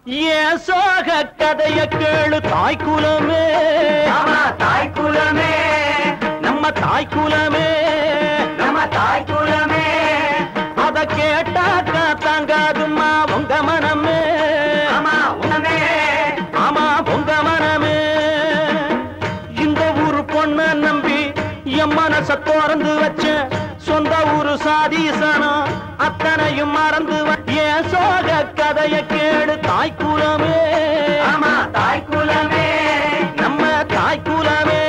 ஏன் சோக கதைய கேளு தாய் குலமே ஆமா தாய் குலமே நம்ம தாய் குலமே நம்ம தாய் குலமே அத கேட்டாக்கா தாங்காதும்மா உங்க மனமே ஆமா உணமே ஆமா உங்க மனமே இந்த ஊரு பொண்ண நம்பி என் மனச திறந்து வச்ச சொந்த ஊரு சாதீசனம் அத்தனையும் மறந்து வ- ஏன் சோக கதைய கேடு தாய் குலமே ஆமா தாய் குலமே நம்ம தாய் குலமே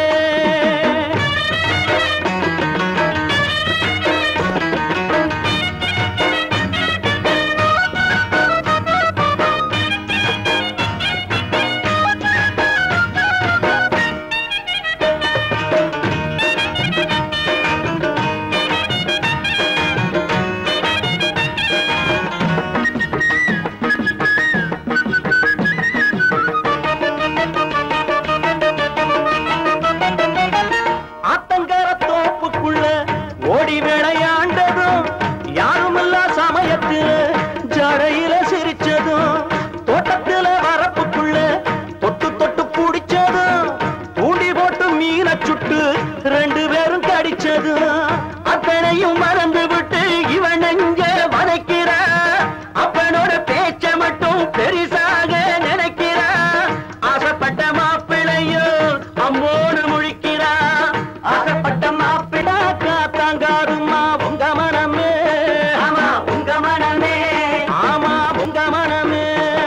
ஆத்தங்கர தோப்புக்குள்ள ஓடி விளையாண்டதும் யாருமில்ல சமயத்துல ஜடையில சிரிச்சதும் தோட்டத்துல வரப்புக்குள்ள தொட்டு தொட்டு புடிச்சதும் தூண்டி போட்டு மீனை சுட்டு ரெண்டு பேரும் கடிச்சதும் அத்தனையும் மறந்து விட்டு இவன் எங்க வதைக்கிற அப்பனோட பேச்ச மட்டும் பெரிசாக நினைக்கிற ஆசைப்பட்ட மாப்பிள்ளையோ அம்மோடு முழிக்கிறா ஆசைப்பட்ட மாப்பிள்ளை காத்தாங்காருமா உங்க மனமே ஆமா உங்க மனமே ஆமா உங்க மனமே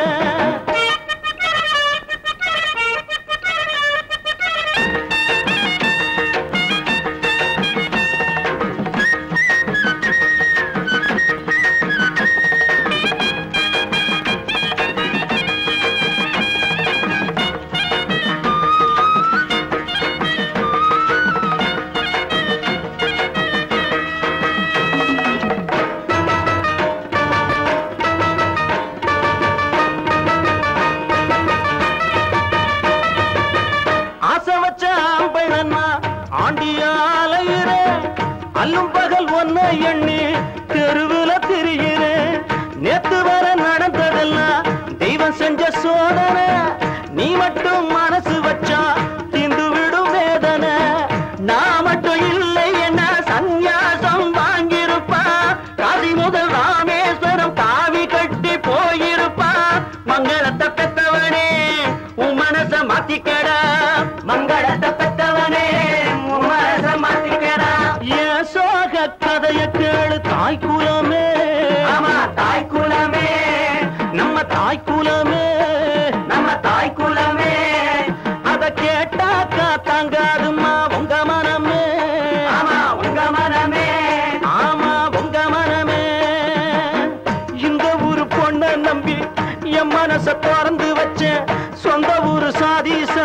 ஆசை வச்ச ஆம்பளன்னா ஆண்டியாலையிற அல்லும் பகல் ஒன்ன எண்ணி தெருவுல திரிகிறேன் நேத்து வர நடந்ததெல்லாம் தெய்வம் செஞ்ச சோதனை நீ மட்டும் மனசு வச்சா திந்து விடும் வேதனை நான் மட்டும் இல்லை என்ன சந்நியாசம் வாங்கியிருப்பா காசி முதல் ராமேஸ்வரம் காவி கட்டி போயிருப்பா மங்களத்தை பெத்தவனே உன் மனச மாத்திக்கடா மங்களத்தை பெற்றவனே உன் மனச மாத்திக்கிறா ஏன் சோக கதைய கேளு தாய் குலமே ஆமா தாய் குலமே நம்ம தாய் குலமே நம்ம தாய் குலமே அத கேட்டாக்கா தாங்காதும்மா உங்க மனமே ஆமா உங்க மனமே ஆமா உங்க மனமே இந்த ஊரு பொண்ண நம்பி என் மனச திறந்து வச்ச சொந்த ஊரு சாதீச